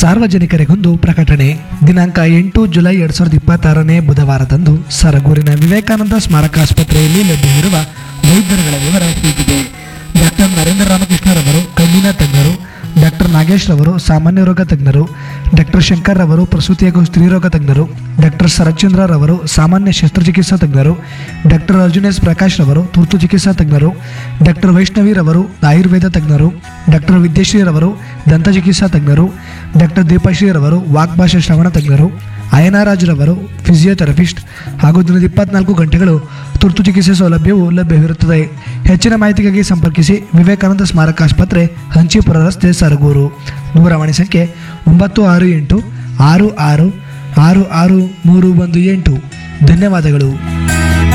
ಸಾರ್ವಜನಿಕರಿಗೊಂದು ಪ್ರಕಟಣೆ ದಿನಾಂಕ ಎಂಟು ಜುಲೈ ಎರಡ್ ಸಾವಿರದ ಇಪ್ಪತ್ತಾರನೇ ಬುಧವಾರದಂದು ಸರಗೂರಿನ ವಿವೇಕಾನಂದ ಸ್ಮಾರಕ ಆಸ್ಪತ್ರೆಯಲ್ಲಿ ಲಭ್ಯವಿರುವ ವೈದ್ಯರುಗಳ ವಿವರ ಹೀಗಿದೆ ಡಾಕ್ಟರ್ ನರೇಂದ್ರ ರಾಮಕೃಷ್ಣರವರು ಕಣ್ಣಿನ ತಜ್ಞರು ಡಾಕ್ಟರ್ ನಾಗೇಶ್ ರವರು ಸಾಮಾನ್ಯ ರೋಗ ತಜ್ಞರು ಡಾಕ್ಟರ್ ಶಂಕರ್ ರವರು ಪ್ರಸೂತಿ ಹಾಗೂ ಸ್ತ್ರೀರೋಗ ತಜ್ಞರು ಡಾಕ್ಟರ್ ಶರತ್ಚಂದ್ರ ರವರು ಸಾಮಾನ್ಯ ಶಸ್ತ್ರಚಿಕಿತ್ಸಾ ತಜ್ಞರು ಡಾಕ್ಟರ್ ಅರ್ಜುನ್ ಎಸ್ ಪ್ರಕಾಶ್ ರವರು ತುರ್ತು ಚಿಕಿತ್ಸಾ ತಜ್ಞರು ಡಾಕ್ಟರ್ ವೈಷ್ಣವಿ ರವರು ಆಯುರ್ವೇದ ತಜ್ಞರು ಡಾಕ್ಟರ್ ವಿದ್ಯಶ್ರೀ ರವರು ದಂತ ಚಿಕಿತ್ಸಾ ತಜ್ಞರು ಡಾಕ್ಟರ್ ದೀಪಶ್ರೀ ರವರು ವಾಗ್ಭಾಷಾ ಶ್ರವಣ ತಜ್ಞರು ಅಯನಾರಾಜ್ ರವರು ಫಿಸಿಯೋಥೆರಪಿಸ್ಟ್ ಹಾಗೂ ದಿನದ ಇಪ್ಪತ್ನಾಲ್ಕು ಗಂಟೆಗಳು ತುರ್ತು ಚಿಕಿತ್ಸೆ ಸೌಲಭ್ಯವು ಲಭ್ಯವಿರುತ್ತದೆ ಹೆಚ್ಚಿನ ಮಾಹಿತಿಗಾಗಿ ಸಂಪರ್ಕಿಸಿ ವಿವೇಕಾನಂದ ಸ್ಮಾರಕ ಆಸ್ಪತ್ರೆ ಹಂಚಿಪುರ ರಸ್ತೆ ಸರಗೂರು ದೂರವಾಣಿ ಸಂಖ್ಯೆ ಒಂಬತ್ತು ಆರು ಎಂಟು ಆರು ಆರು ಆರು ಆರು ಮೂರು ಒಂದು ಎಂಟು ಧನ್ಯವಾದಗಳು